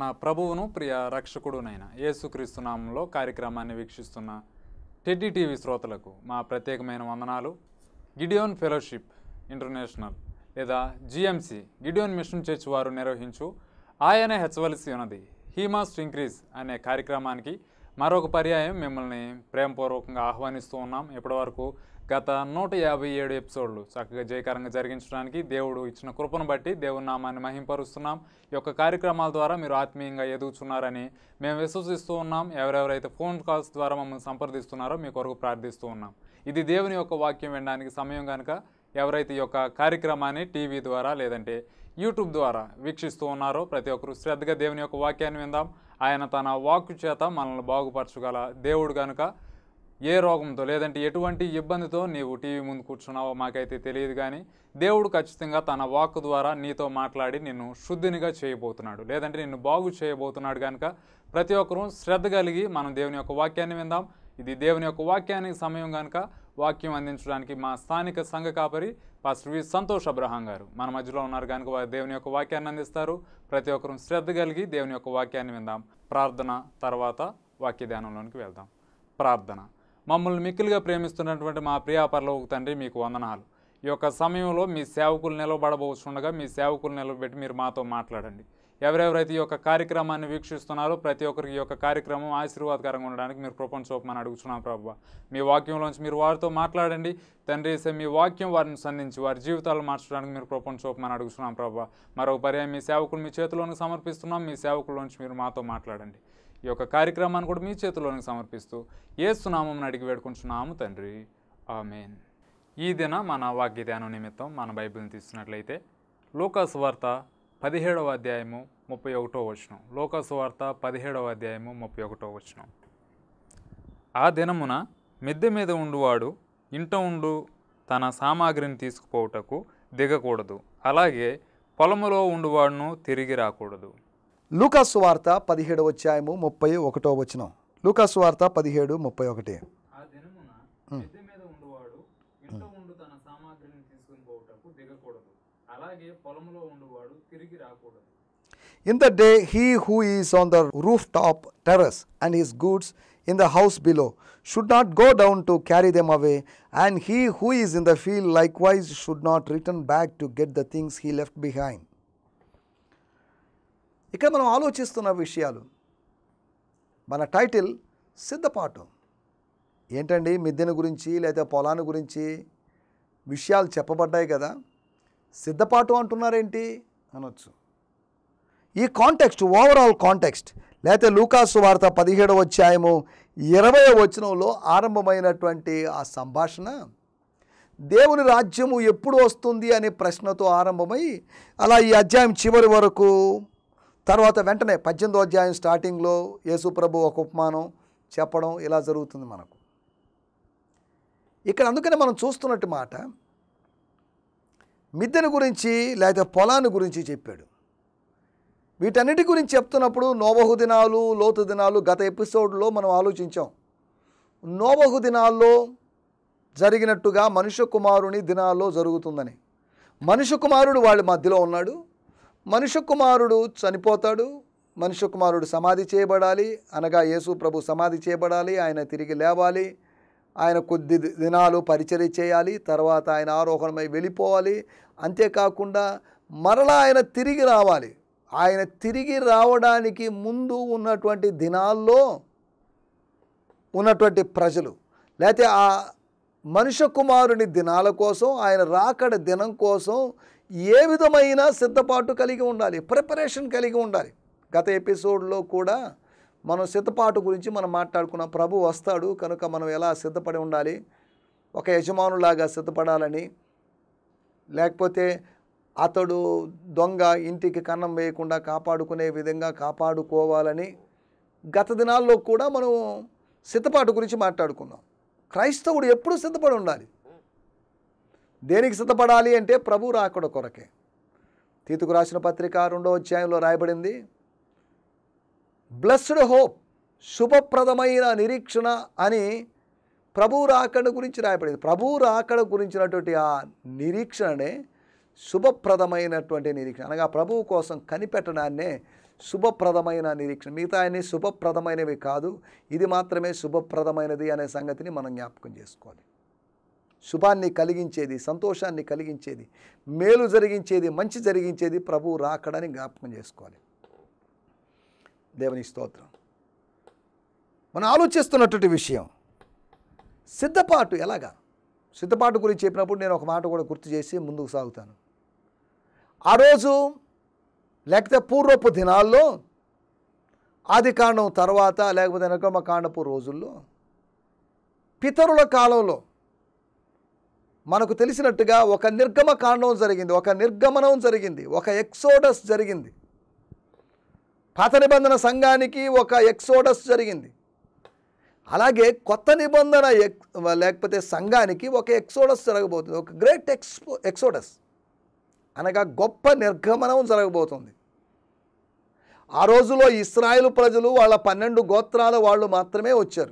ప్రభువును ప్రియ రక్షకుడునైన యేసుక్రీస్తు నామంలో కార్యక్రమాన్ని వీక్షిస్తున్న టెడ్డీ టీవీ శ్రోతలకు మా ప్రత్యేకమైన వందనాలు గిడియోన్ ఫెలోషిప్ ఇంటర్నేషనల్ లేదా జిఎంసి గిడియోన్ మిషన్ చర్చ్ వారు నిర్వహించు ఆయనే హెచ్చవలసి ఉన్నది హీ మస్ట్ ఇంక్రీజ్ అనే కార్యక్రమానికి మరొక పర్యాయం మిమ్మల్ని ప్రేమపూర్వకంగా ఆహ్వానిస్తూ ఉన్నాం ఇప్పటివరకు గత నూట యాభై ఏడు ఎపిసోడ్లు చక్కగా జయకరంగా జరిగించడానికి దేవుడు ఇచ్చిన కృపను బట్టి దేవుని నామాన్ని మహింపరుస్తున్నాం ఈ యొక్క కార్యక్రమాల ద్వారా మీరు ఆత్మీయంగా ఎదుగుతున్నారని మేము విశ్వసిస్తూ ఉన్నాం ఎవరెవరైతే ఫోన్ కాల్స్ ద్వారా మమ్మల్ని సంప్రదిస్తున్నారో మీ కొరకు ప్రార్థిస్తూ ఉన్నాం ఇది దేవుని యొక్క వాక్యం వినడానికి సమయం కనుక ఎవరైతే ఈ యొక్క కార్యక్రమాన్ని టీవీ ద్వారా లేదంటే యూట్యూబ్ ద్వారా వీక్షిస్తూ ఉన్నారో ప్రతి ఒక్కరు శ్రద్ధగా దేవుని యొక్క వాక్యాన్ని విందాం ఆయన తన వాక్కు చేత మనల్ని బాగుపరచగల దేవుడు కనుక ఏ రోగంతో లేదంటే ఎటువంటి ఇబ్బందితో నీవు టీవీ ముందు కూర్చున్నావో మాకైతే తెలియదు కానీ దేవుడు ఖచ్చితంగా తన వాక్ ద్వారా నీతో మాట్లాడి నిన్ను శుద్ధినిగా చేయబోతున్నాడు లేదంటే నిన్ను బాగు చేయబోతున్నాడు కనుక ప్రతి ఒక్కరూ శ్రద్ధ కలిగి మనం దేవుని యొక్క వాక్యాన్ని విందాం ఇది దేవుని యొక్క వాక్యానికి సమయం కనుక వాక్యం అందించడానికి మా స్థానిక సంఘ కాపరి పాస్టర్ వి సంతోష్ అబ్రహాం గారు మన మధ్యలో ఉన్నారు కనుక వారు దేవుని యొక్క వాక్యాన్ని అందిస్తారు ప్రతి ఒక్కరూ శ్రద్ధ కలిగి దేవుని యొక్క వాక్యాన్ని విందాం ప్రార్థన తర్వాత వాక్య ధ్యానంలోనికి వెళ్దాం ప్రార్థన మమ్మల్ని మిక్కిలిగా ప్రేమిస్తున్నటువంటి మా ప్రియా పరలోక తండ్రి మీకు వందనాలు ఈ యొక్క సమయంలో మీ సేవకులు నిలబడబోతుండగా మీ సేవకులు నిలబెట్టి మీరు మాతో మాట్లాడండి ఎవరెవరైతే ఈ యొక్క కార్యక్రమాన్ని వీక్షిస్తున్నారో ప్రతి ఒక్కరికి ఈ యొక్క కార్యక్రమం ఆశీర్వాదకరంగా ఉండడానికి మీరు కృపను చూపమని అడుగుతున్నాం ప్రభు మీ వాక్యంలోంచి మీరు వారితో మాట్లాడండి తండ్రి యేసే మీ వాక్యం వారిని సంధించి వారి జీవితాలు మార్చడానికి మీరు కృపను చూపమని అడుగుతున్నాం ప్రభు మరొక పర్యాయం మీ సేవకులు మీ చేతిలోనికి సమర్పిస్తున్నాం మీ సేవకుల్లోంచి మీరు మాతో మాట్లాడండి ఈ యొక్క కార్యక్రమాన్ని కూడా మీ చేతిలోనికి సమర్పిస్తూ ఏసునామం అడిగి వేడుకుంటున్నాము తండ్రి ఆమెన్ ఈ దిన మన వాక్య ధ్యానం నిమిత్తం మన బైబిల్ని తీసినట్లయితే లోకాసు వార్త పదిహేడవ అధ్యాయము ముప్పై ఒకటో వచనం లోకాసు వార్త పదిహేడవ అధ్యాయము ముప్పై ఒకటో వచనం ఆ దినమున మిద్దె మీద ఉండువాడు ఇంట ఉండు తన సామాగ్రిని తీసుకుపోవుటకు దిగకూడదు అలాగే పొలములో ఉండువాడును తిరిగి రాకూడదు లూకాసు వార్త పదిహేడు అధ్యాయము ముప్పై ఒకటో వచనం లూకాసు వార్త పదిహేడు ముప్పై ఒకటి ఆ దినమున మిద్దె మీద ఉండువాడు ఇంట ఉండు తన సామాగ్రిని తీసుకుని పోవుటకు దిగకూడదు అలాగే పొలములో ఉండువాడు తిరిగి రాకూడదు In the day, he who is on the rooftop terrace and his goods in the house below should not go down to carry them away, and he who is in the field likewise should not return back to get the things he left behind. ఇక్కడ మనం ఆలోచిస్తున్న విషయాలు మన title సిద్ధపాటు ఏంటండి మిద్దెన గురించి లేదా పొలాన్ని గురించి విషయాలు చెప్పబడ్డాయి కదా సిద్ధపాటు అంటున్నారేంటి అనొచ్చు ఈ కాంటెక్స్ట్ ఓవరాల్ కాంటెక్స్ట్ లేకపోతే లూకాసు వార్త పదిహేడవ అధ్యాయము ఇరవై వచనంలో ఆరంభమైనటువంటి ఆ సంభాషణ దేవుని రాజ్యము ఎప్పుడు వస్తుంది అనే ప్రశ్నతో ఆరంభమై అలా ఈ అధ్యాయం చివరి వరకు తర్వాత వెంటనే పద్దెనిమిదో అధ్యాయం స్టార్టింగ్లో యేసుప్రభు ఒక ఉపమానం చెప్పడం ఇలా జరుగుతుంది మనకు ఇక్కడ అందుకనే మనం చూస్తున్నట్టు మాట మిద్దెను గురించి లేదా పొలాన్ని గురించి చెప్పాడు వీటన్నిటి గురించి చెప్తున్నప్పుడు నోబహు దినాలు లోతు దినాలు గత ఎపిసోడ్లో మనం ఆలోచించాం నోబహు దినాల్లో జరిగినట్టుగా మనుష్య కుమారుని దినాల్లో జరుగుతుందని మనుష్య కుమారుడు వాళ్ళ మధ్యలో ఉన్నాడు మనుష్య కుమారుడు చనిపోతాడు మనుష్య కుమారుడు సమాధి చేయబడాలి అనగా యేసు ప్రభు సమాధి చేయబడాలి ఆయన తిరిగి లేవాలి ఆయన కొద్ది ది- దినాలు పరిచర్య చేయాలి తర్వాత ఆయన ఆరోహణమై వెళ్ళిపోవాలి అంతేకాకుండా మరలా ఆయన తిరిగి రావాలి ఆయన తిరిగి రావడానికి ముందు ఉన్నటువంటి దినాల్లో ఉన్నటువంటి ప్రజలు లేకపోతే ఆ మనుష్య కుమారుని దినాల కోసం ఆయన రాకడ దినం కోసం ఏ విధమైన సిద్ధపాటు కలిగి ఉండాలి ప్రిపరేషన్ కలిగి ఉండాలి గత ఎపిసోడ్లో కూడా మనం సిద్ధపాటు గురించి మనం మాట్లాడుకున్నాం ప్రభు వస్తాడు కనుక మనం ఎలా సిద్ధపడి ఉండాలి ఒక యజమానులాగా సిద్ధపడాలని లేకపోతే అతడు దొంగ ఇంటికి కన్నం వేయకుండా కాపాడుకునే విధంగా కాపాడుకోవాలని గత దినాల్లో కూడా మనం సిద్ధపాటు గురించి మాట్లాడుకున్నాం క్రైస్తవుడు ఎప్పుడు సిద్ధపడి ఉండాలి దేనికి సిద్ధపడాలి అంటే ప్రభు రాకడ కొరకే తీతుకు రాసిన పత్రిక రెండో అధ్యాయంలో రాయబడింది బ్లెస్డ్ హోప్ శుభప్రదమైన నిరీక్షణ అని ప్రభు రాకడ గురించి రాయబడింది ప్రభు రాకడ గురించినటువంటి ఆ నిరీక్షణనే శుభప్రదమైనటువంటి నిరీక్షణ అనగా ప్రభువు కోసం కనిపెట్టడాన్నే శుభప్రదమైన నిరీక్షణ మిగతా అన్ని శుభప్రదమైనవి కాదు ఇది మాత్రమే శుభప్రదమైనది అనే సంగతిని మనం జ్ఞాపకం చేసుకోవాలి శుభాన్ని కలిగించేది సంతోషాన్ని కలిగించేది మేలు జరిగించేది మంచి జరిగించేది ప్రభు రాకడని జ్ఞాపకం చేసుకోవాలి దేవుని స్తోత్రం మనం ఆలోచిస్తున్నటువంటి విషయం సిద్ధపాటు ఎలాగా సిద్ధపాటు గురించి చెప్పినప్పుడు నేను ఒక మాట కూడా గుర్తు చేసి ముందుకు సాగుతాను ఆ రోజు లేకపోతే పూర్వపు దినాల్లో ఆది కాండం తర్వాత లేకపోతే నిర్గమ కాండపు రోజుల్లో పితరుల కాలంలో మనకు తెలిసినట్టుగా ఒక నిర్గమ కాండం జరిగింది ఒక నిర్గమనం జరిగింది ఒక ఎక్సోడస్ జరిగింది పాత నిబంధన సంఘానికి ఒక ఎక్సోడస్ జరిగింది అలాగే కొత్త నిబంధన ఎక్ లేకపోతే సంఘానికి ఒక ఎక్సోడస్ జరగబోతుంది ఒక గ్రేట్ ఎక్స్పో ఎక్సోడస్ అనగా గొప్ప నిర్గమనం జరగబోతుంది ఆ రోజులో ఇస్రాయేల్ ప్రజలు వాళ్ళ పన్నెండు గోత్రాల వాళ్ళు మాత్రమే వచ్చారు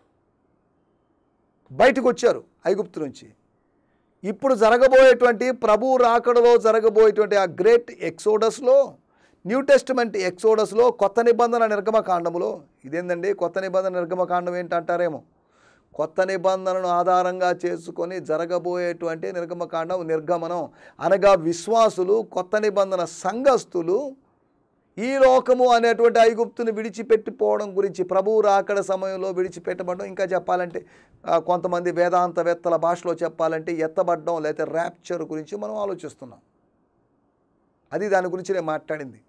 బయటకు వచ్చారు ఐగుప్తు నుంచి ఇప్పుడు జరగబోయేటువంటి ప్రభు రాకడలో జరగబోయేటువంటి ఆ గ్రేట్ ఎక్సోడస్లో న్యూ టెస్ట్మెంట్ ఎక్సోడస్లో కొత్త నిబంధన నిర్గమకాండములో ఇదేందండి కొత్త నిబంధన నిర్గమకాండం ఏంటంటారేమో కొత్త నిబంధనను ఆధారంగా చేసుకొని జరగబోయేటువంటి నిర్గమకాండం నిర్గమనం అనగా విశ్వాసులు కొత్త నిబంధన సంఘస్థులు ఈ లోకము అనేటువంటి ఐగుప్తుని విడిచిపెట్టిపోవడం గురించి ప్రభువు రాకడ సమయంలో విడిచిపెట్టబడడం ఇంకా చెప్పాలంటే ఆ, కొంతమంది వేదాంతవేత్తల భాషలో చెప్పాలంటే ఎత్తబడడం లేకపోతే ర్యాప్చర్ గురించి మనం ఆలోచిస్తున్నాం అది దాని గురించి నేను మాట్లాడింది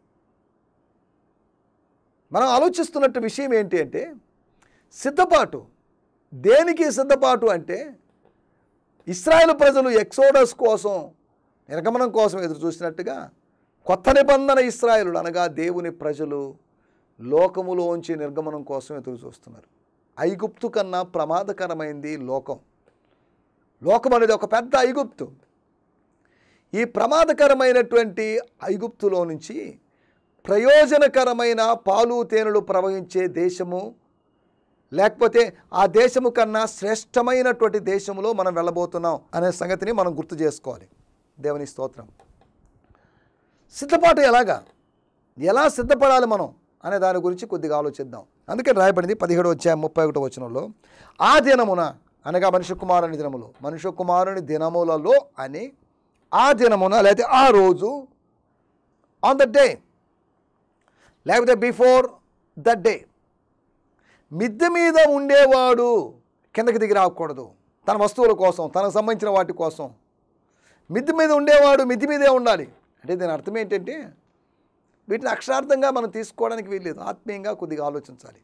మనం ఆలోచిస్తున్నట్టు విషయం ఏంటి అంటే సిద్ధపాటు దేనికి సిద్ధపాటు అంటే ఇస్రాయేల్ ప్రజలు ఎక్సోడస్ కోసం నిర్గమనం కోసం ఎదురు చూసినట్టుగా కొత్త నిబంధన ఇస్రాయేలుడు అనగా దేవుని ప్రజలు లోకములోంచి నిర్గమనం కోసం ఎదురు చూస్తున్నారు ఐగుప్తు కన్నా ప్రమాదకరమైంది లోకం లోకం అనేది ఒక పెద్ద ఐగుప్తు ఈ ప్రమాదకరమైనటువంటి ఐగుప్తులో నుంచి ప్రయోజనకరమైన పాలు తేనెలు ప్రవహించే దేశము లేకపోతే ఆ దేశము కన్నా శ్రేష్టమైనటువంటి దేశంలో మనం వెళ్ళబోతున్నాం అనే సంగతిని మనం గుర్తు చేసుకోవాలి దేవుని స్తోత్రం సిద్ధపాటు ఎలాగా ఎలా సిద్ధపడాలి మనం అనే దాని గురించి కొద్దిగా ఆలోచిద్దాం అందుకని రాయబడింది పదిహేడు వచ్చే ముప్పై ఒకటో వచనంలో ఆ దినమున అనగా మనుష్య కుమారుని దినములో మనుష్య కుమారుని దినములలో అని ఆ దినమున లేకపోతే ఆ రోజు ఆన్ ద డే లేకపోతే బిఫోర్ ద డే మిద్దె మీద ఉండేవాడు కిందకి దిగి రాకూడదు తన వస్తువుల కోసం తనకు సంబంధించిన వాటి కోసం మిద్దె మీద ఉండేవాడు మిద్దె మీదే ఉండాలి అంటే దీని అర్థం ఏంటంటే వీటిని అక్షరార్థంగా మనం తీసుకోవడానికి వీల్లేదు ఆత్మీయంగా కొద్దిగా ఆలోచించాలి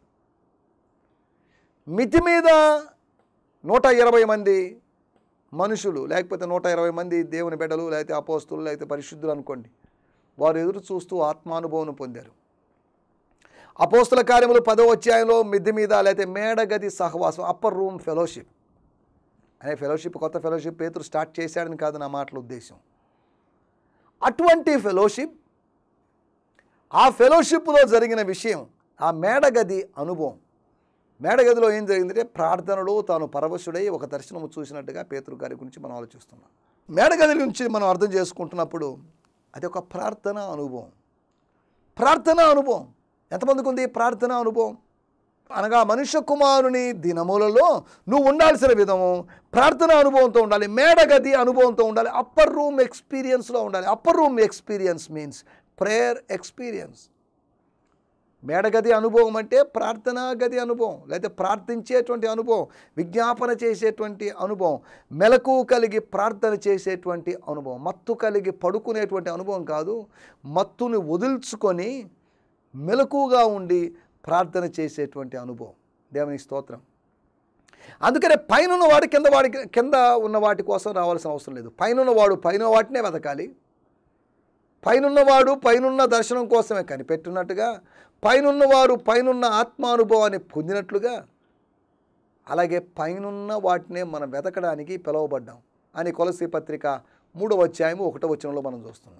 మితి మీద నూట ఇరవై మంది మనుషులు లేకపోతే నూట ఇరవై మంది దేవుని బిడ్డలు లేకపోతే అపోస్తులు లేకపోతే పరిశుద్ధులు అనుకోండి వారు ఎదురు చూస్తూ ఆత్మానుభవం పొందారు అపోస్తుల కార్యములు పదో అధ్యాయంలో మిద్దె మీద లేకపోతే మేడగది సహవాసం అప్పర్ రూమ్ ఫెలోషిప్ అనే ఫెలోషిప్ కొత్త ఫెలోషిప్ పేతురు స్టార్ట్ చేశాడని కాదు నా మాటల ఉద్దేశం అటువంటి ఫెలోషిప్ ఆ ఫెలోషిప్లో జరిగిన విషయం ఆ మేడగది అనుభవం మేడగదిలో ఏం జరిగిందంటే ప్రార్థనలో తాను పరవశుడై ఒక దర్శనము చూసినట్టుగా పేతురు గారి గురించి మనం ఆలోచిస్తున్నాం మేడగది నుంచి మనం అర్థం చేసుకుంటున్నప్పుడు అది ఒక ప్రార్థన అనుభవం ప్రార్థన అనుభవం ఎంతమందికి ఉంది ప్రార్థన అనుభవం అనగా మనుష్య కుమారుని దినములలో నువ్వు ఉండాల్సిన విధము ప్రార్థన అనుభవంతో ఉండాలి మేడగది అనుభవంతో ఉండాలి అప్పర్ రూమ్ ఎక్స్పీరియన్స్లో ఉండాలి upper room experience means prayer experience మేడగది అనుభవం అంటే ప్రార్థనా గది అనుభవం లేకపోతే ప్రార్థించేటువంటి అనుభవం విజ్ఞాపన చేసేటువంటి అనుభవం మెలకు కలిగి ప్రార్థన చేసేటువంటి అనుభవం మత్తు కలిగి పడుకునేటువంటి అనుభవం కాదు మత్తుని వదుల్చుకొని మెలకుగా ఉండి ప్రార్థన చేసేటువంటి అనుభవం దేవుని స్తోత్రం అందుకనే పైన ఉన్నవాడు కింద వాడికి కింద ఉన్న వాటి కోసం రావాల్సిన అవసరం లేదు పైన వాడు పైన వాటినే వెతకాలి పైనున్నవాడు పైనున్న దర్శనం కోసమే కనిపెట్టినట్టుగా పైనున్నవారు పైనున్న ఆత్మానుభవాన్ని పొందినట్లుగా అలాగే పైనున్న వాటినే మనం వెతకడానికి పిలువబడ్డాం అని కొలసి పత్రిక మూడవ అధ్యాయం ఒకటో వచనంలో మనం చూస్తున్నాం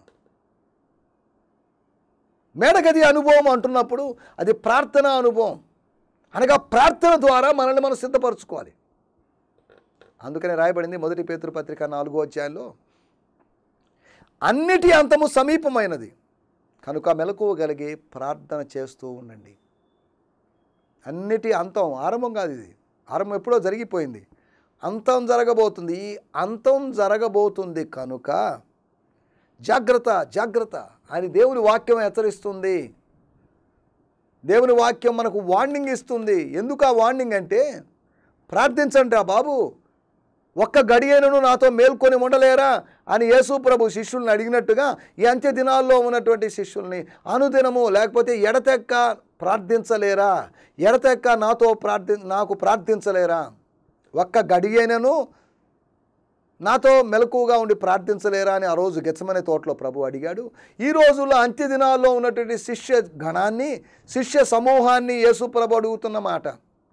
మేడగది అనుభవం అంటున్నప్పుడు అది ప్రార్థన అనుభవం అనగా ప్రార్థన ద్వారా మనల్ని మనం సిద్ధపరచుకోవాలి అందుకనే రాయబడింది మొదటి పేతురు పత్రిక నాలుగో అధ్యాయంలో అన్నిటి అంతము సమీపమైనది కనుక మెలకువ కలిగి ప్రార్థన చేస్తూ ఉండండి అన్నిటి అంతం ఆరంభం కాదు ఇది ఆరంభం ఎప్పుడో జరిగిపోయింది అంతం జరగబోతుంది ఈ అంతం జరగబోతుంది కనుక జాగ్రత్త జాగ్రత్త అని దేవుని వాక్యం హెచ్చరిస్తుంది దేవుని వాక్యం మనకు వార్నింగ్ ఇస్తుంది ఎందుకు ఆ వార్నింగ్ అంటే ప్రార్థించండి ఆ బాబు ఒక్క గడియను నాతో మేల్కొని ఉండలేరా అని యేసు ప్రభు శిష్యుల్ని అడిగినట్టుగా ఈ అంత్య దినాల్లో ఉన్నటువంటి శిష్యుల్ని అనుదినము లేకపోతే ఎడతెక్క ప్రార్థించలేరా ఎడతెక్క నాతో ప్రార్థి నాకు ప్రార్థించలేరా ఒక్క గడియనను నాతో మెలకువగా ఉండి ప్రార్థించలేరా అని ఆ రోజు గెచ్చమనే తోటలో ప్రభు అడిగాడు ఈ రోజుల్లో అంత్య దినాల్లో ఉన్నటువంటి శిష్య గణాన్ని శిష్య సమూహాన్ని యేసు ప్రభు అడుగుతున్న మాట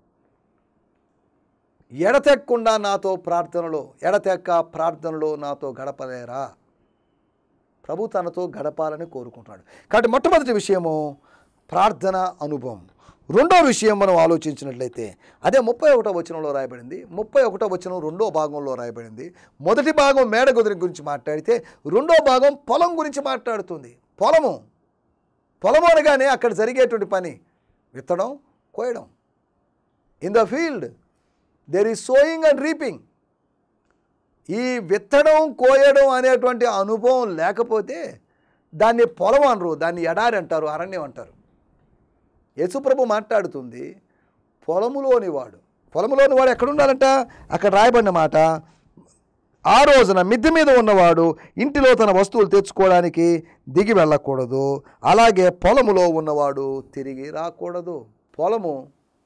ఎడతెక్కకుండా నాతో ప్రార్థనలో ఎడతెక్క ప్రార్థనలో నాతో గడపలేరా ప్రభు తనతో గడపాలని కోరుకుంటాడు కాబట్టి మొట్టమొదటి విషయము ప్రార్థన అనుభవం రెండో విషయం మనం ఆలోచించినట్లయితే అదే ముప్పై ఒకటో వచనంలో రాయబడింది ముప్పై ఒకటో వచనం రెండో భాగంలో రాయబడింది మొదటి భాగం మేడ గుదిరి గురించి మాట్లాడితే రెండో భాగం పొలం గురించి మాట్లాడుతుంది పొలము పొలము అనగానే అక్కడ జరిగేటువంటి పని విత్తడం కోయడం in the field there is sowing and reaping ఈ విత్తడం కోయడం అనేటువంటి అనుభవం లేకపోతే దాన్ని పొలం అనరు దాన్ని ఎడారి అంటారు అరణ్యం అంటారు యేసుప్రభు మాట్లాడుతుంది పొలములోని వాడు పొలములోని వాడు ఎక్కడ ఉండాలంట అక్కడ రాయబడిన మాట ఆ రోజున మిద్దె మీద ఉన్నవాడు ఇంటిలో తన వస్తువులు తెచ్చుకోవడానికి దిగి వెళ్ళకూడదు అలాగే పొలములో ఉన్నవాడు తిరిగి రాకూడదు పొలము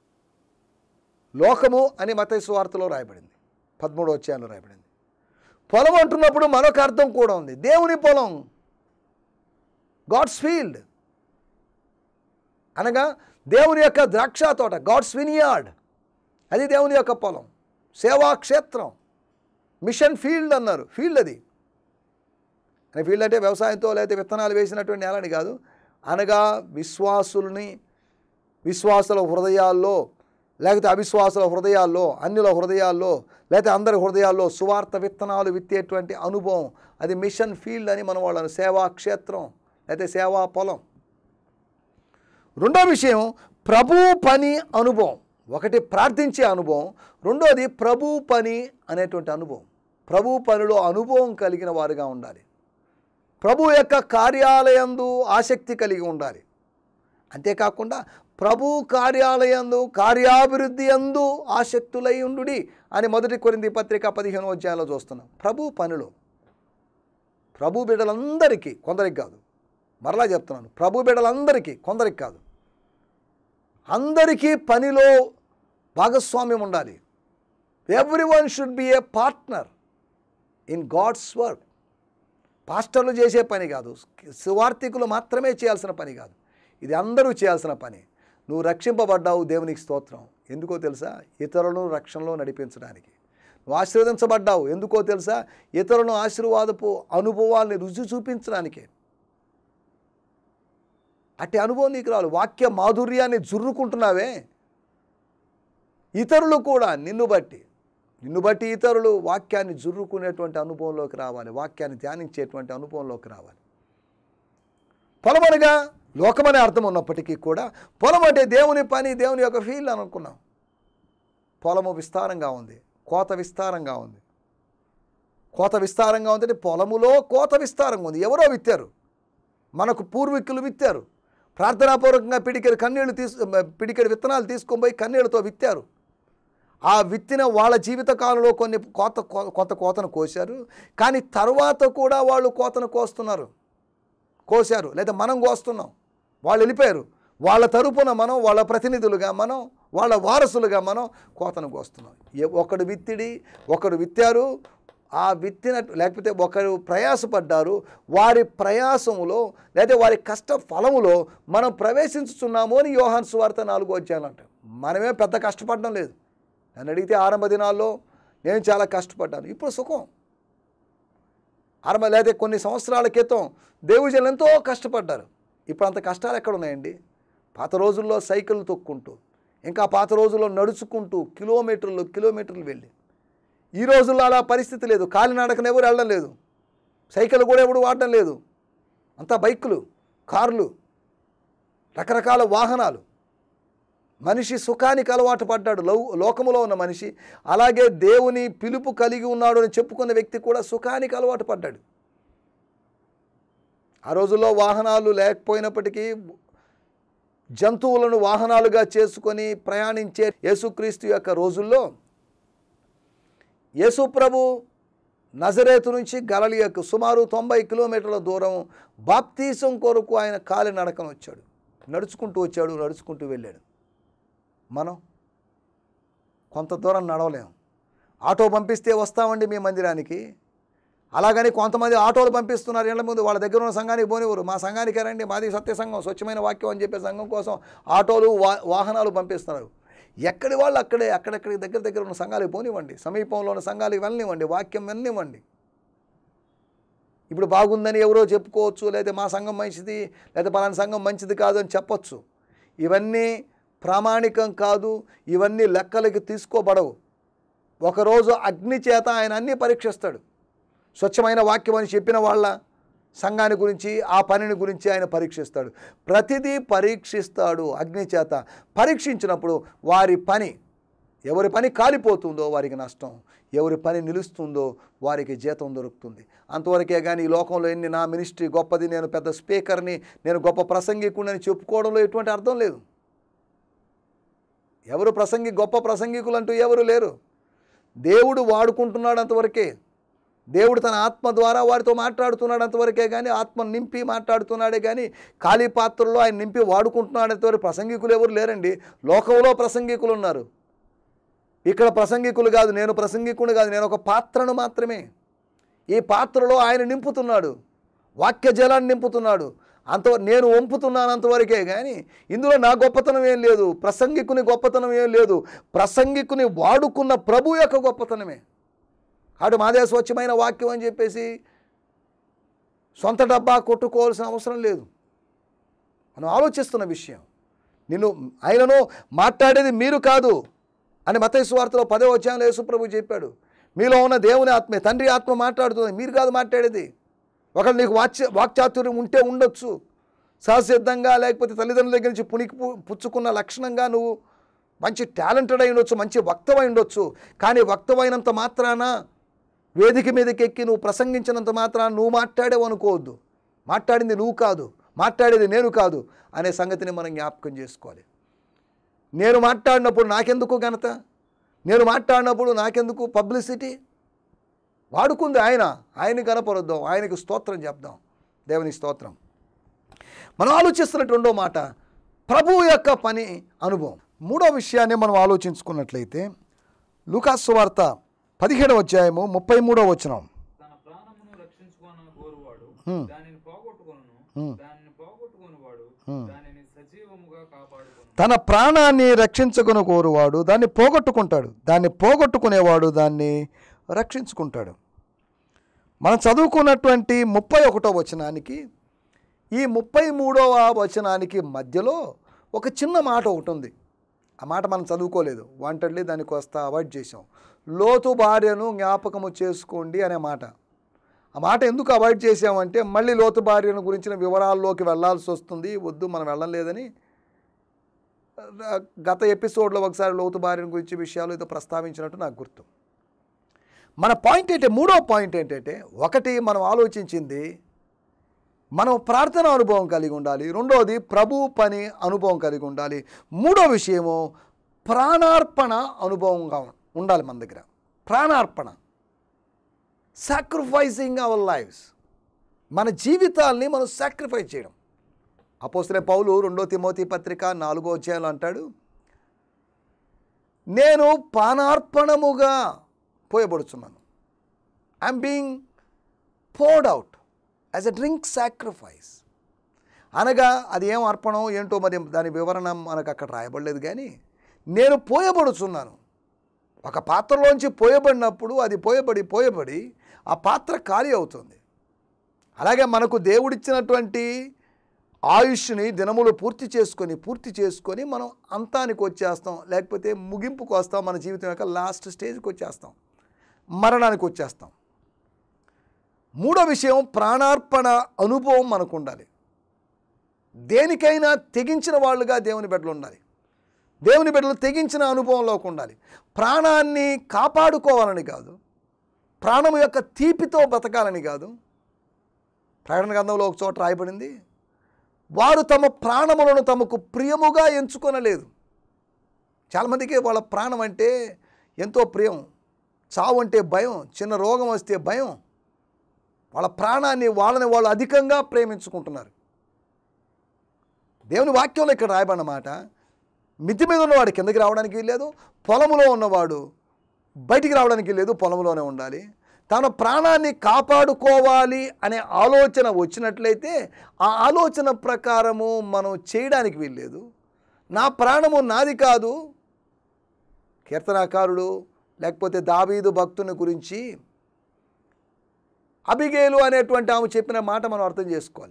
లోకము అని మత వార్తలో రాయబడింది పదమూడో అధ్యాయంలో రాయబడింది పొలం అంటున్నప్పుడు మరొక అర్థం కూడా ఉంది దేవుని పొలం గాడ్స్ ఫీల్డ్ అనగా దేవుని యొక్క ద్రాక్ష తోట గాడ్స్ వినియార్డ్ అది దేవుని యొక్క పొలం సేవా క్షేత్రం మిషన్ ఫీల్డ్ అన్నారు ఫీల్డ్ అది అని ఫీల్డ్ అంటే వ్యవసాయంతో లేకపోతే విత్తనాలు వేసినటువంటి నేలని కాదు అనగా విశ్వాసుల్ని విశ్వాసుల హృదయాల్లో లేకపోతే అవిశ్వాసుల హృదయాల్లో అన్యుల హృదయాల్లో లేకపోతే అందరి హృదయాల్లో సువార్త విత్తనాలు విత్తేటువంటి అనుభవం అది మిషన్ ఫీల్డ్ అని మనం వాళ్ళని సేవా క్షేత్రం లేకపోతే సేవా పొలం రెండో విషయం ప్రభు పని అనుభవం ఒకటి ప్రార్థించే అనుభవం రెండోది ప్రభు పని అనేటువంటి అనుభవం ప్రభు పనిలో అనుభవం కలిగిన వారుగా ఉండాలి ప్రభు యొక్క కార్యాలయందు ఆసక్తి కలిగి ఉండాలి అంతేకాకుండా ప్రభు కార్యాలయందు కార్యాభివృద్ధి అందు ఆసక్తులై ఉండుడి అని మొదటి కొరింది పత్రిక పదిహేను అధ్యాయంలో చూస్తున్నాం ప్రభు పనిలో ప్రభు బిడ్డలందరికీ కొందరికి కాదు మరలా చెప్తున్నాను ప్రభు బిడ్డలందరికీ కొందరికి కాదు అందరికీ పనిలో భాగస్వామ్యం ఉండాలి every one should be a partner in God's work పాస్టర్లు చేసే పని కాదు సువార్థికులు మాత్రమే చేయాల్సిన పని కాదు ఇది అందరూ చేయాల్సిన పని నువ్వు రక్షింపబడ్డావు దేవునికి స్తోత్రం ఎందుకో తెలుసా ఇతరులను రక్షణలో నడిపించడానికి నువ్వు ఆశీర్వదించబడ్డావు ఎందుకో తెలుసా ఇతరులను ఆశీర్వాదపు అనుభవాల్ని రుచి చూపించడానికే అట్టి అనుభవం నీకు రావాలి వాక్య మాధుర్యాన్ని జుర్రుకుంటున్నావే ఇతరులు కూడా నిన్ను బట్టి నిన్ను బట్టి ఇతరులు వాక్యాన్ని జుర్రుకునేటువంటి అనుభవంలోకి రావాలి వాక్యాన్ని ధ్యానించేటువంటి అనుభవంలోకి రావాలి పొలమనగా లోకమనే అర్థం ఉన్నప్పటికీ కూడా పొలం అంటే దేవుని పని దేవుని యొక్క ఫీల్డ్ అని అనుకున్నాం పొలము విస్తారంగా ఉంది కోత విస్తారంగా ఉంది కోత విస్తారంగా ఉందంటే పొలములో కోత విస్తారంగా ఉంది ఎవరో విత్తారు మనకు పూర్వీకులు విత్తారు ప్రార్థనాపూర్వకంగా పిడికెడు కన్నీళ్లు తీసు పిడికెడు విత్తనాలు తీసుకొని పోయి కన్నీళ్లతో విత్తారు ఆ విత్తిన వాళ్ళ జీవిత కాలంలో కొన్ని కోత కో- కొంత కోతను కోశారు కానీ తర్వాత కూడా వాళ్ళు కోతను కోస్తున్నారు కోశారు లేదా మనం కోస్తున్నాం వాళ్ళు వెళ్ళిపోయారు వాళ్ళ తరపున మనం వాళ్ళ ప్రతినిధులుగా మనం వాళ్ళ వారసులుగా మనం కోతను కోస్తున్నాం ఏ- ఒకడు విత్తిడి ఒకడు విత్తారు ఆ విత్తిన లేకపోతే ఒకరు ప్రయాసపడ్డారు వారి ప్రయాసములో లేదా వారి కష్ట ఫలములో మనం ప్రవేశించుతున్నాము అని యోహాన్ సువార్త నాలుగో వచ్చానంట మనమే పెద్ద కష్టపడడం లేదు నన్ను అడిగితే ఆరంభ దినాల్లో నేను చాలా కష్టపడ్డాను ఇప్పుడు సుఖం ఆరంభ లేదా కొన్ని సంవత్సరాల క్రితం దేవుజనులు ఎంతో కష్టపడ్డారు ఇప్పుడు అంత కష్టాలు ఎక్కడ ఉన్నాయండి పాత రోజుల్లో సైకిల్ తొక్కుంటూ ఇంకా పాత రోజుల్లో నడుచుకుంటూ కిలోమీటర్లు కిలోమీటర్లు వెళ్ళి ఈ రోజుల్లో అలా పరిస్థితి లేదు కాలినడకన ఎవరు వెళ్ళడం లేదు సైకిల్ కూడా ఎవడు వాడడం లేదు అంతా బైకులు కార్లు రకరకాల వాహనాలు మనిషి సుఖానికి అలవాటు పడ్డాడు లౌ లోకములో ఉన్న మనిషి అలాగే దేవుని పిలుపు కలిగి ఉన్నాడు అని చెప్పుకున్న వ్యక్తి కూడా సుఖానికి అలవాటు పడ్డాడు ఆ రోజుల్లో వాహనాలు లేకపోయినప్పటికీ జంతువులను వాహనాలుగా చేసుకొని ప్రయాణించే యేసుక్రీస్తు యొక్క రోజుల్లో యేసు ప్రభు నజరేతు నుంచి గలలియకు సుమారు తొంభై కిలోమీటర్ల దూరం బాప్తీసం కొరకు ఆయన కాలి నడకన వచ్చాడు నడుచుకుంటూ వచ్చాడు నడుచుకుంటూ వెళ్ళాడు మనం కొంత దూరం నడవలేం ఆటో పంపిస్తే వస్తామండి మీ మందిరానికి అలాగని కొంతమంది ఆటోలు పంపిస్తున్నారు ఇళ్ళ ముందు వాళ్ళ దగ్గర ఉన్న సంఘానికి పోనివ్వరు మా సంఘానికి రండి మాది సత్య సంఘం స్వచ్ఛమైన వాక్యం అని చెప్పే సంఘం కోసం ఆటోలు వా వాహనాలు పంపిస్తున్నారు ఎక్కడి వాళ్ళు అక్కడే అక్కడెక్కడికి దగ్గర దగ్గర ఉన్న సంఘాలకు పోనివ్వండి సమీపంలో ఉన్న సంఘాలకు వెళ్ళనివ్వండి వాక్యం వెళ్ళనివ్వండి ఇప్పుడు బాగుందని ఎవరో చెప్పుకోవచ్చు లేదా మా సంఘం మంచిది లేదా పలానా సంఘం మంచిది కాదు అని చెప్పొచ్చు ఇవన్నీ ప్రామాణికం కాదు ఇవన్నీ లెక్కలకి తీసుకోబడవు ఒకరోజు అగ్ని చేత ఆయన అన్నీ పరీక్షిస్తాడు స్వచ్ఛమైన వాక్యం అని చెప్పిన వాళ్ళ సంఘాన్ని గురించి ఆ పనిని గురించి ఆయన పరీక్షిస్తాడు ప్రతిదీ పరీక్షిస్తాడు అగ్ని చేత పరీక్షించినప్పుడు వారి పని ఎవరి పని కాలిపోతుందో వారికి నష్టం ఎవరి పని నిలుస్తుందో వారికి జీతం దొరుకుతుంది అంతవరకే కానీ ఈ లోకంలో ఎన్ని నా మినిస్ట్రీ గొప్పది నేను పెద్ద స్పీకర్ని నేను గొప్ప ప్రసంగికుడిని చెప్పుకోవడంలో ఎటువంటి అర్థం లేదు ఎవరు ప్రసంగి గొప్ప ప్రసంగికులు అంటూ ఎవరు లేరు దేవుడు వాడుకుంటున్నాడు అంతవరకే దేవుడు తన ఆత్మ ద్వారా వారితో మాట్లాడుతున్నాడు అంతవరకే కానీ ఆత్మ నింపి మాట్లాడుతున్నాడే కానీ ఖాళీ పాత్రలో ఆయన నింపి వాడుకుంటున్నాడు అంతవరకు ప్రసంగికులు ఎవరు లేరండి లోకంలో ప్రసంగికులు ఉన్నారు ఇక్కడ ప్రసంగికులు కాదు నేను ప్రసంగికుడు కాదు నేను ఒక పాత్రను మాత్రమే ఈ పాత్రలో ఆయన నింపుతున్నాడు వాక్య జలాన్ని నింపుతున్నాడు అంత నేను వంపుతున్నాను అంతవరకే కానీ ఇందులో నా గొప్పతనం ఏం లేదు ప్రసంగికుని గొప్పతనం ఏం లేదు ప్రసంగికుని వాడుకున్న ప్రభు యొక్క గొప్పతనమే అటు మాదే స్వచ్ఛమైన వాక్యం అని చెప్పేసి సొంత డబ్బా కొట్టుకోవాల్సిన అవసరం లేదు మనం ఆలోచిస్తున్న విషయం నిన్ను ఆయనను మాట్లాడేది మీరు కాదు అని మతేసు వార్తలో పదే వచ్చాను యేసుప్రభు చెప్పాడు మీలో ఉన్న దేవుని ఆత్మే తండ్రి ఆత్మ మాట్లాడుతుంది మీరు కాదు మాట్లాడేది ఒకళ్ళు నీకు వాక్య వాక్చాతుర్యం ఉంటే ఉండొచ్చు సహసిద్ధంగా లేకపోతే తల్లిదండ్రుల దగ్గర నుంచి పునికి పు- పుచ్చుకున్న లక్షణంగా నువ్వు మంచి టాలెంటెడ్ అయి ఉండొచ్చు మంచి వక్తవై ఉండొచ్చు కానీ వక్తవైనంత మాత్రాన వేదిక మీదకి ఎక్కి నువ్వు ప్రసంగించినంత మాత్రాన నువ్వు మాట్లాడేవు అనుకోవద్దు మాట్లాడింది నువ్వు కాదు మాట్లాడేది నేను కాదు అనే సంగతిని మనం జ్ఞాపకం చేసుకోవాలి నేను మాట్లాడినప్పుడు నాకెందుకు ఘనత నేను మాట్లాడినప్పుడు నాకెందుకు పబ్లిసిటీ వాడుకుంది ఆయన ఆయన కనపరుద్దాం ఆయనకు స్తోత్రం చెప్దాం దేవుని స్తోత్రం మనం ఆలోచిస్తున్నట్టు రెండో మాట ప్రభువు యొక్క పని అనుభవం మూడో విషయాన్ని మనం ఆలోచించుకున్నట్లయితే లూకాసు వార్త పదిహేడవ అధ్యాయము ముప్పై మూడో వచనం తన ప్రాణమును రక్షించుకున్న గోరువాడు Hmm. దానిని పోగొట్టుకొనును Hmm. దానిని పోగొట్టుకొనివాడు Hmm. దానిని సజీవముగా కాపాడుకొను తన ప్రాణాన్ని రక్షించుకుని కోరువాడు దాన్ని పోగొట్టుకుంటాడు దాన్ని పోగొట్టుకునేవాడు దాన్ని రక్షించుకుంటాడు మనం చదువుకున్నటువంటి ముప్పై ఒకటో వచనానికి ఈ ముప్పై మూడవ వచనానికి మధ్యలో ఒక చిన్న మాట ఒకటి ఉంది ఆ మాట మనం చదువుకోలేదు వాంటెడ్లీ దానికి వస్త అవాయిడ్ చేసాం లోతు భార్యను జ్ఞాపకము చేసుకోండి అనే మాట ఆ మాట ఎందుకు అవాయిడ్ చేసామంటే మళ్ళీ లోతు భార్యను గురించిన వివరాల్లోకి వెళ్ళాల్సి వస్తుంది వద్దు మనం వెళ్ళలేదని గత ఎపిసోడ్లో ఒకసారి లోతు భార్యను గురించి విషయాలు ఏదో ప్రస్తావించినట్టు నాకు గుర్తు మన పాయింట్ ఏంటంటే మూడో పాయింట్ ఏంటంటే ఒకటి మనం ఆలోచించింది మనం ప్రార్థన అనుభవం కలిగి ఉండాలి రెండోది ప్రభు పని అనుభవం కలిగి ఉండాలి మూడో విషయము ప్రాణార్పణ అనుభవంగా ఉండాలి మన దగ్గర ప్రాణార్పణ సాక్రిఫైసింగ్ అవర్ లైఫ్స్ మన జీవితాల్ని మనం సాక్రిఫైస్ చేయడం అపోసరే పౌలు రెండో తిమోతి పత్రిక నాలుగో అధ్యాయంలో అంటాడు నేను పానార్పణముగా పోయబడుచున్నాను I'm being poured out as a drink sacrifice అనగా అది ఏం అర్పణం ఏంటో మరి దాని వివరణ మనకు అక్కడ రాయబడలేదు కానీ నేను పోయబడుచున్నాను ఒక పాత్రలోంచి పోయబడినప్పుడు అది పోయబడి పోయబడి ఆ పాత్ర ఖాళీ అవుతుంది అలాగే మనకు దేవుడిచ్చినటువంటి ఆయుష్ని దినములు పూర్తి చేసుకొని పూర్తి చేసుకొని మనం అంతానికి వచ్చేస్తాం లేకపోతే ముగింపుకు వస్తాం మన జీవితం యొక్క లాస్ట్ స్టేజ్కి వచ్చేస్తాం మరణానికి వచ్చేస్తాం మూడో విషయం ప్రాణార్పణ అనుభవం మనకు ఉండాలి దేనికైనా తెగించిన వాళ్ళుగా దేవుని బిడ్డలు ఉండాలి దేవుని బిడ్డలు తెగించిన అనుభవంలోకి ఉండాలి ప్రాణాన్ని కాపాడుకోవాలని కాదు ప్రాణం యొక్క తీపితో బతకాలని కాదు ప్రకటన గ్రంథంలో ఒక చోట రాయబడింది వారు తమ ప్రాణములను తమకు ప్రియముగా ఎంచుకొనలేదు చాలామందికి వాళ్ళ ప్రాణం అంటే ఎంతో ప్రియం చావు అంటే భయం చిన్న రోగం వస్తే భయం వాళ్ళ ప్రాణాన్ని వాళ్ళని వాళ్ళు అధికంగా ప్రేమించుకుంటున్నారు దేవుని వాక్యంలో ఇక్కడ రాయబడిన మాట మిద్ది మీద ఉన్నవాడు కిందకి రావడానికి వీల్లేదు పొలములో ఉన్నవాడు బయటికి రావడానికి లేదు పొలంలోనే ఉండాలి తన ప్రాణాన్ని కాపాడుకోవాలి అనే ఆలోచన వచ్చినట్లయితే ఆ ఆలోచన ప్రకారము మనం చేయడానికి వీల్లేదు నా ప్రాణము నాది కాదు కీర్తనాకారుడు లేకపోతే దావీదు భక్తుని గురించి అబిగేలు అనేటువంటి ఆమె చెప్పిన మాట మనం అర్థం చేసుకోవాలి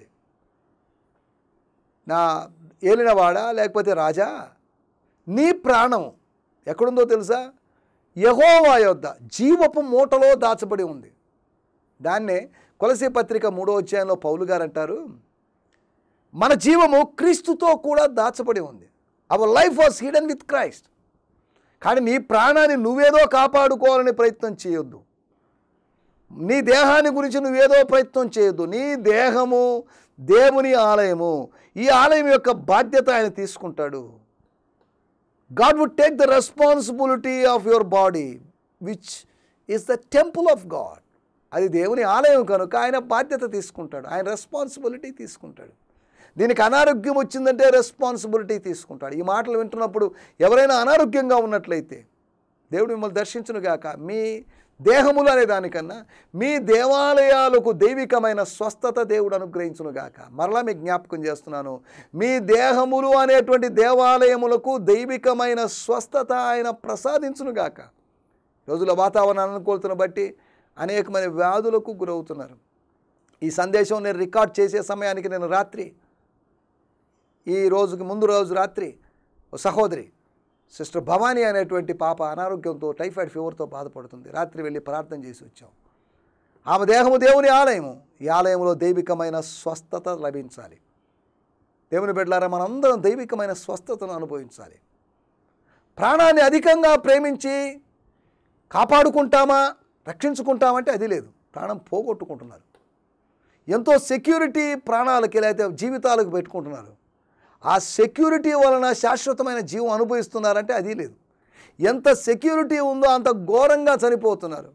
నా ఏలినవాడా లేకపోతే రాజా నీ ప్రాణం ఎక్కడుందో తెలుసా యహోవా యొద్ద జీవపు మూటలో దాచబడి ఉంది దాన్నే కొలసి పత్రిక మూడో అధ్యాయంలో పౌలు గారు అంటారు మన జీవము క్రీస్తుతో కూడా దాచబడి ఉంది our life was hidden with Christ కానీ నీ ప్రాణాన్ని నువ్వేదో కాపాడుకోవాలని ప్రయత్నం చేయొద్దు నీ దేహాన్ని గురించి నువ్వేదో ప్రయత్నం చేయొద్దు నీ దేహము దేవుని ఆలయము ఈ ఆలయం యొక్క బాధ్యత ఆయన తీసుకుంటాడు God would take the responsibility of your body which is the temple of God అది దేవుని ఆలయం కనుక ఆయన బాధ్యత తీసుకుంటాడు ఆయన రెస్పాన్సిబిలిటీ తీసుకుంటాడు దీనికి అనారోగ్యం వచ్చిందంటే రెస్పాన్సిబిలిటీ తీసుకుంటాడు ఈ మాటలు వింటున్నప్పుడు ఎవరైనా అనారోగ్యంగా ఉన్నట్లయితే దేవుడు మిమ్మల్ని దర్శించునుగాక మీ దేహములు అనే దానికన్నా మీ దేవాలయాలకు దైవికమైన స్వస్థత దేవుడు అనుగ్రహించునుగాక మరలా మీకు జ్ఞాపకం చేస్తున్నాను మీ దేహములు అనేటువంటి దేవాలయములకు దైవికమైన స్వస్థత ఆయన ప్రసాదించునుగాక రోజుల వాతావరణాన్ని అనుకూలతను బట్టి అనేకమైన వ్యాధులకు గురవుతున్నారు ఈ సందేశం నేను రికార్డ్ చేసే సమయానికి నేను రాత్రి ఈ రోజుకి ముందు రోజు రాత్రి ఓ సహోదరి సిస్టర్ భవానీ అనేటువంటి పాప అనారోగ్యంతో టైఫాయిడ్ ఫీవర్తో బాధపడుతుంది రాత్రి వెళ్ళి ప్రార్థన చేసి వచ్చాం ఆమె దేహము దేవుని ఆలయము ఈ ఆలయంలో దైవికమైన స్వస్థత లభించాలి దేవుని బిడ్డలారా మనందరం దైవికమైన స్వస్థతను అనుభవించాలి ప్రాణాన్ని అధికంగా ప్రేమించి కాపాడుకుంటామా రక్షించుకుంటామంటే అది లేదు ప్రాణం పోగొట్టుకుంటున్నారు ఎంతో సెక్యూరిటీ ప్రాణాలకి లేకపోతే జీవితాలకు పెట్టుకుంటున్నారు ఆ సెక్యూరిటీ వలన శాశ్వతమైన జీవం అనుభవిస్తున్నారంటే అది లేదు ఎంత సెక్యూరిటీ ఉందో అంత ఘోరంగా చనిపోతున్నారు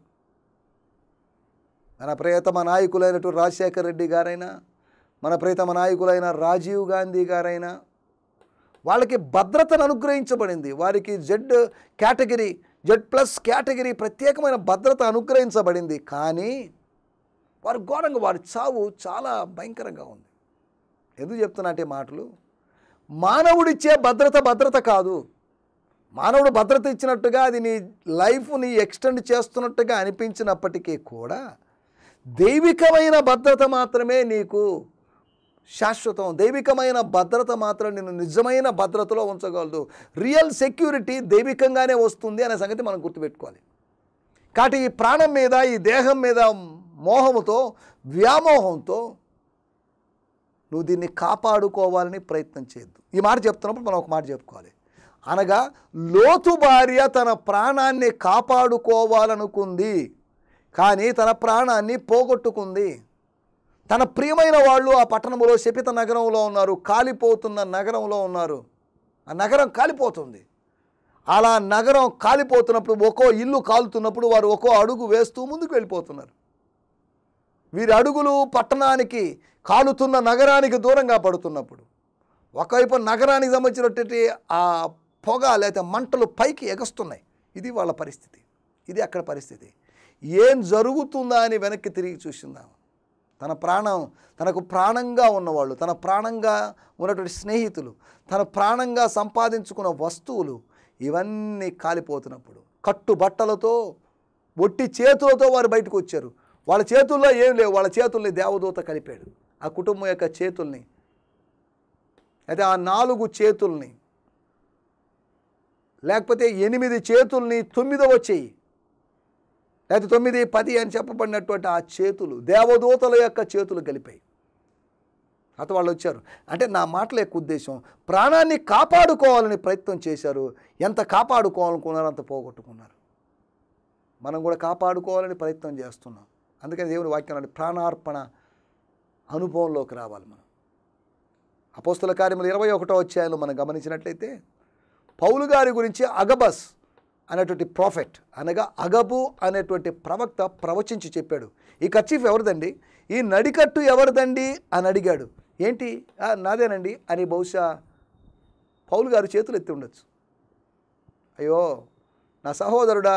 మన ప్రియతమ నాయకులైనటువంటి రాజశేఖర రెడ్డి గారైనా మన ప్రియతమ నాయకులైన రాజీవ్ గాంధీ గారైనా వాళ్ళకి భద్రతను అనుగ్రహించబడింది వారికి Z category Z plus category ప్రత్యేకమైన భద్రత అనుగ్రహించబడింది కానీ వారు ఘోరంగా వారి చావు చాలా భయంకరంగా ఉంది ఎందుకు చెప్తున్నట్టే మాటలు మానవుడిచ్చే భద్రత భద్రత కాదు మానవుడు భద్రత ఇచ్చినట్టుగా అది నీ లైఫ్ని ఎక్స్టెండ్ చేస్తున్నట్టుగా అనిపించినప్పటికీ కూడా దైవికమైన భద్రత మాత్రమే నీకు శాశ్వతం దైవికమైన భద్రత మాత్రం నిన్ను నిజమైన భద్రతలో ఉంచగలదు రియల్ సెక్యూరిటీ దైవికంగానే వస్తుంది అనే సంగతి మనం గుర్తుపెట్టుకోవాలి కాబట్టి ఈ ప్రాణం మీద ఈ దేహం మీద మోహముతో వ్యామోహంతో నువ్వు దీన్ని కాపాడుకోవాలని ప్రయత్నం చేయొద్దు ఈ మాట చెప్తున్నప్పుడు మనం ఒక మాట చెప్పుకోవాలి అనగా లోతు భార్య తన ప్రాణాన్ని కాపాడుకోవాలనుకుంది కానీ తన ప్రాణాన్ని పోగొట్టుకుంది తన ప్రియమైన వాళ్ళు ఆ పట్టణంలో శపిత నగరంలో ఉన్నారు కాలిపోతున్న నగరంలో ఉన్నారు ఆ నగరం కాలిపోతుంది అలా నగరం కాలిపోతున్నప్పుడు ఒక్కో ఇల్లు కాలుతున్నప్పుడు వారు ఒక్కో అడుగు వేస్తూ ముందుకు వెళ్ళిపోతున్నారు వీరి అడుగులు పట్టణానికి కాలుతున్న నగరానికి దూరంగా పడుతున్నప్పుడు ఒకవైపు నగరానికి సంబంధించినటువంటి ఆ పొగ లేకపోతే మంటలు పైకి ఎగస్తున్నాయి ఇది వాళ్ళ పరిస్థితి ఇది అక్కడ పరిస్థితి ఏం జరుగుతుందా అని వెనక్కి తిరిగి చూసిందాం తన ప్రాణం తనకు ప్రాణంగా ఉన్నవాళ్ళు తన ప్రాణంగా ఉన్నటువంటి స్నేహితులు తన ప్రాణంగా సంపాదించుకున్న వస్తువులు ఇవన్నీ కాలిపోతున్నప్పుడు కట్టు బట్టలతో ఒట్టి చేతులతో వారు బయటకు వచ్చారు వాళ్ళ చేతుల్లో ఏం లేవు వాళ్ళ చేతుల్ని దేవదూత కలిపాడు ఆ కుటుంబం యొక్క చేతుల్ని అయితే ఆ నాలుగు చేతుల్ని లేకపోతే ఎనిమిది చేతుల్ని తొమ్మిదవ చెయ్యి లేకపోతే తొమ్మిది పది అని చెప్పబడినటువంటి ఆ చేతులు దేవదూతల యొక్క చేతులు కలిపాయి అత వాళ్ళు వచ్చారు అంటే నా మాటల యొక్క ఉద్దేశం ప్రాణాన్ని కాపాడుకోవాలని ప్రయత్నం చేశారు ఎంత కాపాడుకోవాలనుకున్నారో అంత పోగొట్టుకున్నారు మనం కూడా కాపాడుకోవాలని ప్రయత్నం చేస్తున్నాం అందుకని దేవుని వాక్యం అన్నాడు, ప్రాణార్పణ అనుభవంలోకి రావాలి మనం అపోస్తుల కార్యములు ఇరవై ఒకటో అధ్యాయంలో మనం గమనించినట్లయితే పౌలు గారి గురించి అగబస్ అనేటువంటి ప్రాఫెట్ అనగా అగబు అనేటువంటి ప్రవక్త ప్రవచించి చెప్పాడు ఈ కర్చీఫ్ ఎవరిదండి ఈ నడికట్టు ఎవరిదండి అని అడిగాడు ఏంటి "ఆ, నాదేనండి అని బహుశా పౌలు గారు చేతులు ఎత్తి ఉండొచ్చు అయ్యో నా సహోదరుడా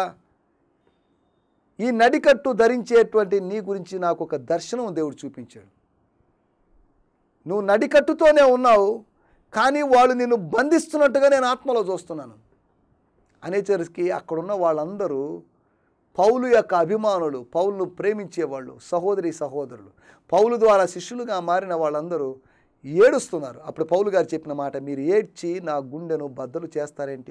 ఈ నడికట్టు ధరించేటువంటి నీ గురించి నాకు ఒక దర్శనం దేవుడు చూపించాడు నువ్వు నడికట్టుతోనే ఉన్నావు కానీ వాళ్ళు నిన్ను బంధిస్తున్నట్టుగా నేను ఆత్మలో చూస్తున్నాను అనేసరికి అక్కడున్న వాళ్ళందరూ పౌలు యొక్క అభిమానులు పౌలును ప్రేమించేవాళ్ళు సహోదరి సహోదరులు పౌలు ద్వారా శిష్యులుగా మారిన వాళ్ళందరూ ఏడుస్తున్నారు అప్పుడు పౌలు గారు చెప్పిన మాట మీరు ఏడ్చి నా గుండెను బద్దలు చేస్తారేంటి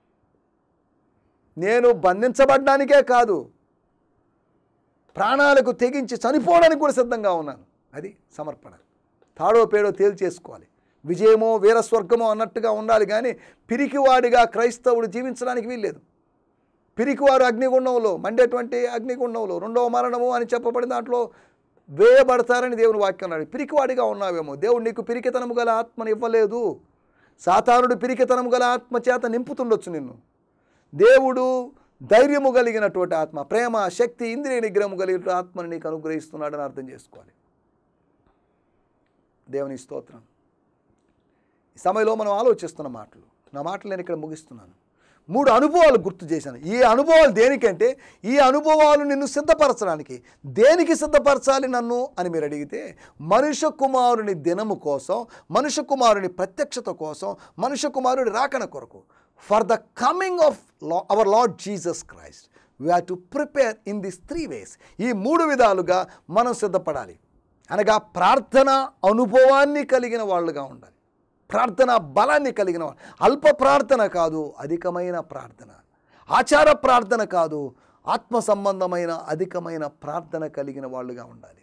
నేను బంధించబడ్డానికే కాదు ప్రాణాలకు తెగించి చనిపోవడానికి కూడా సిద్ధంగా ఉన్నాను అది సమర్పణ తాడో పేడో తేల్చేసుకోవాలి విజయమో వీరస్వర్గమో అన్నట్టుగా ఉండాలి కానీ పిరికివాడిగా క్రైస్తవుడు జీవించడానికి వీల్లేదు పిరికివారు అగ్నిగుండంలో మండేటువంటి అగ్నిగుండంలో రెండవ మరణము అని చెప్పబడిన దాంట్లో వేయబడతారని దేవుని వాక్యం అన్నాడు పిరికివాడిగా ఉన్నావేమో దేవుడు నీకు పిరికితనము గల ఆత్మను ఇవ్వలేదు సాతానుడు పిరికితనము గల ఆత్మ చేత నింపుతుండొచ్చు నిన్ను దేవుడు ధైర్యము కలిగినటువంటి ఆత్మ ప్రేమ శక్తి ఇంద్రియ నిగ్రహము కలిగిన ఆత్మని నీకు అనుగ్రహిస్తున్నాడని అర్థం చేసుకోవాలి దేవుని స్తోత్రం ఈ సమయంలో మనం ఆలోచిస్తున్న మాటలు నా మాటలు నేను ఇక్కడ ముగిస్తున్నాను మూడు అనుభవాలు గుర్తు చేశాను ఈ అనుభవాలు దేనికంటే ఈ అనుభవాలు నిన్ను సిద్ధపరచడానికి దేనికి సిద్ధపరచాలి నన్ను అని మీరు అడిగితే మనుష్య కుమారుని దినము కోసం మనుష్య కుమారుని ప్రత్యక్షత కోసం మనుష్య కుమారుని రాకన కొరకు ఫర్ ద కమింగ్ ఆఫ్ లా our Lord Jesus Christ we have to prepare in this three ways ఈ మూడు విధాలుగా మనం సిద్ధపడాలి అనగా ప్రార్థన అనుభవాన్ని కలిగిన వాళ్ళుగా ఉండాలి ప్రార్థన బలాన్ని కలిగిన వాళ్ళు అల్ప ప్రార్థన కాదు అధికమైన ప్రార్థన ఆచార ప్రార్థన కాదు ఆత్మ సంబంధమైన అధికమైన ప్రార్థన కలిగిన వాళ్ళుగా ఉండాలి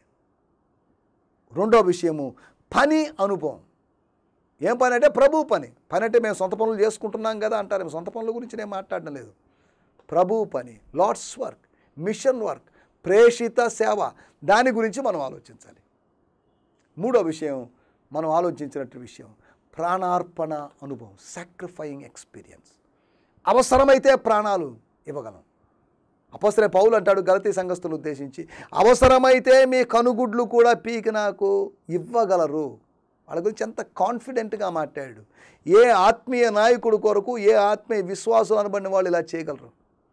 రెండో విషయము పని అనుభవం ఏం పని అంటే ప్రభు పని పని అంటే మేము సొంత పనులు చేసుకుంటున్నాం కదా అంటారు సొంత పనుల గురించి నేను మాట్లాడడం లేదు ప్రభు పని లార్డ్స్ వర్క్ మిషన్ వర్క్ ప్రేషిత సేవ దాని గురించి మనం ఆలోచించాలి మూడో విషయం మనం ఆలోచించినట్టు విషయం ప్రాణార్పణ అనుభవం సాక్రిఫైయింగ్ ఎక్స్పీరియన్స్ అవసరమైతే ప్రాణాలు ఇవ్వగలం అపసరే పౌలు అంటాడు గలతీ సంఘస్థులను ఉద్దేశించి అవసరమైతే మీ కనుగుడ్లు కూడా పీకి నాకు ఇవ్వగలరు వాళ్ళ గురించి ఎంత కాన్ఫిడెంట్గా మాట్లాడాడు ఏ ఆత్మీయ నాయకుడు కొరకు ఏ ఆత్మీయ విశ్వాసులు అనబడిన వాళ్ళు ఇలా చేయగలరు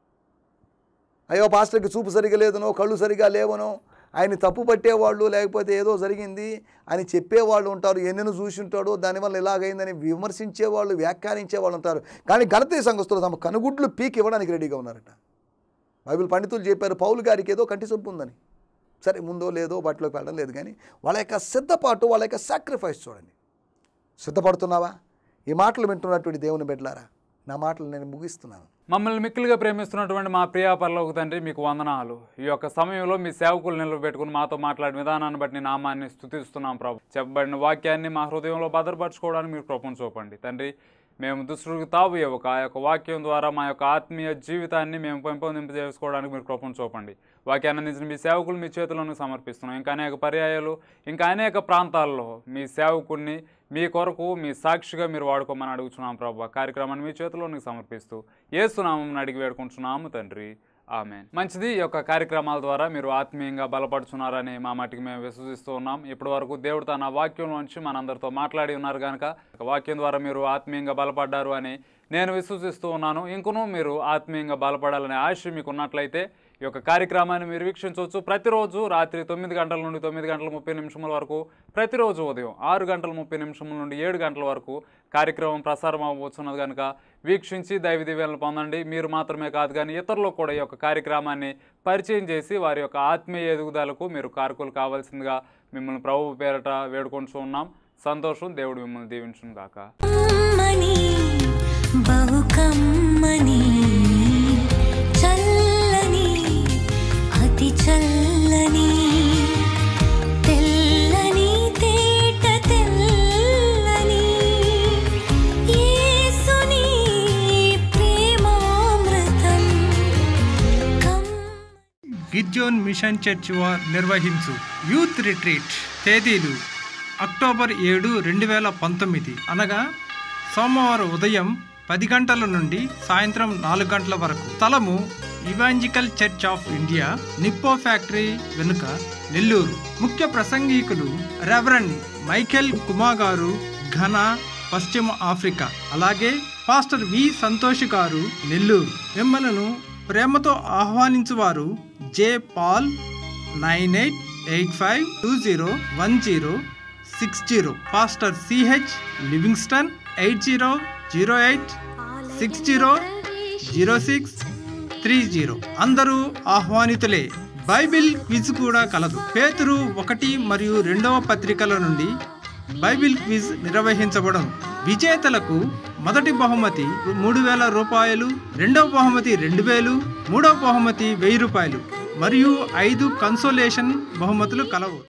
అయ్యో పాస్టర్కి చూపు సరిగా లేదనో కళ్ళు సరిగా లేవనో ఆయన తప్పు పట్టేవాళ్ళు లేకపోతే ఏదో జరిగింది అని చెప్పేవాళ్ళు ఉంటారు ఎన్నెను చూసి ఉంటాడో దానివల్ల ఇలాగైందని విమర్శించేవాళ్ళు వ్యాఖ్యానించేవాళ్ళు ఉంటారు కానీ గణతీయ సంఘస్థులు తమ కనుగుడ్లు పీక్ ఇవ్వడానికి రెడీగా ఉన్నారట బైబిల్ పండితులు చెప్పారు పౌలు గారికి ఏదో కంటి సొప్పు ఉందని సరే ముందో లేదో వాటిలోకి వెళ్ళడం లేదు కానీ వాళ్ళ యొక్క సిద్ధపాటు వాళ్ళ యొక్క సాక్రిఫైస్ చూడండి సిద్ధపడుతున్నావా ఈ మాటలు వింటున్నటువంటి దేవుని బిడ్డలారా నా మాటలు నేను ముగిస్తున్నాను మమ్మల్ని మిక్కిలిగా ప్రేమిస్తున్నటువంటి మా ప్రియా పరలోక తండ్రి మీకు వందనాలు ఈ యొక్క సమయంలో మీ సేవకులు నిలబెట్టుకుని మాతో మాట్లాడిన విధానాన్ని బట్టి నీ నామాన్ని స్థుతిస్తున్నాం ప్రభు చెప్పబడిన వాక్యాన్ని మా హృదయంలో భద్రపరచుకోవడానికి మీరు కృపను చూపండి తండ్రి మేము దుష్టుడికి తావు ఇవ్వక ఆ యొక్క వాక్యం ద్వారా మా యొక్క ఆత్మీయ జీవితాన్ని మేము పెంపొందింపు చేసుకోవడానికి మీరు కృపను చూపండి వాక్యాన్ని అందించిన మీ సేవకులు మీ చేతులను సమర్పిస్తున్నాం ఇంకా అనేక పర్యాయాలు ఇంకా అనేక ప్రాంతాల్లో మీ సేవకుడిని మీ కొరకు మీ సాక్షిగా మీరు వాడుకోమని అడుగుతున్నాం ప్రభు కార్యక్రమాన్ని మీ చేతిలోనికి సమర్పిస్తూ ఏసునామం అడిగి వేడుకుంటున్నాము తండ్రి ఆమె మంచిది ఈ యొక్క కార్యక్రమాల ద్వారా మీరు ఆత్మీయంగా బలపడుతున్నారని మా మటుకు మేము విశ్వసిస్తూ ఉన్నాం ఇప్పటి వరకు దేవుడు తన వాక్యం నుంచి మనందరితో మాట్లాడి ఉన్నారు కనుక వాక్యం ద్వారా మీరు ఆత్మీయంగా బలపడ్డారు అని నేను విశ్వసిస్తూ ఉన్నాను ఇంకనూ మీరు ఆత్మీయంగా బలపడాలనే ఆశ మీకు ఉన్నట్లయితే ఈ యొక్క కార్యక్రమాన్ని మీరు వీక్షించవచ్చు ప్రతిరోజు రాత్రి తొమ్మిది గంటల నుండి తొమ్మిది గంటల ముప్పై నిమిషముల వరకు ప్రతిరోజు ఉదయం ఆరు గంటల ముప్పై నిమిషముల నుండి ఏడు గంటల వరకు కార్యక్రమం ప్రసారం అవ్వబోతున్నది కనుక వీక్షించి దైవ దివ్యాలను పొందండి మీరు మాత్రమే కాదు కానీ ఇతరులకు కూడా ఈ యొక్క కార్యక్రమాన్ని పరిచయం చేసి వారి యొక్క ఆత్మీయ ఎదుగుదలకు మీరు కారకులు కావాల్సిందిగా మిమ్మల్ని ప్రభు పేరట వేడుకొంటూ ఉన్నాం సంతోషం దేవుడు మిమ్మల్ని దీవించును గాక కమ్మని బహు కమ్మని చల్లని అతి చల్లని తెల్లని తేట తెల్లని గిడియోన్ మిషన్ చర్చ్ వార్ నిర్వహించు యూత్ రిట్రీట్ తేదీలు అక్టోబర్ ఏడు రెండు వేల పంతొమ్మిది అనగా సోమవారం ఉదయం పది గంటల నుండి సాయంత్రం నాలుగు గంటల వరకు స్థలము evangelical church of India Nippo factory వెనుక నెల్లూరు ముఖ్య ప్రసంగికులు రెవరెండ్ మైఖేల్ కుమా గారు ఘనా పశ్చిమ ఆఫ్రికా అలాగే పాస్టర్ వి సంతోష్ గారు నెల్లూరు మిమ్మలను ప్రేమతో ఆహ్వానించువారు J Paul nine eight eight five two zero one zero six zero pastor CH Livingston eight zero zero eight six zero zero six three zero అందరూ ఆహ్వానితులే బైబిల్ క్విజ్ కూడా కలదు పేతురు ఒకటి మరియు రెండవ పత్రికల నుండి బైబిల్ క్విజ్ నిర్వహించబడను విజేతలకు మొదటి బహుమతి మూడు వేల రూపాయలు రెండవ బహుమతి రెండు వేలు మూడవ బహుమతి వెయ్యి రూపాయలు మరియు ఐదు కన్సోలేషన్ బహుమతులు కలవు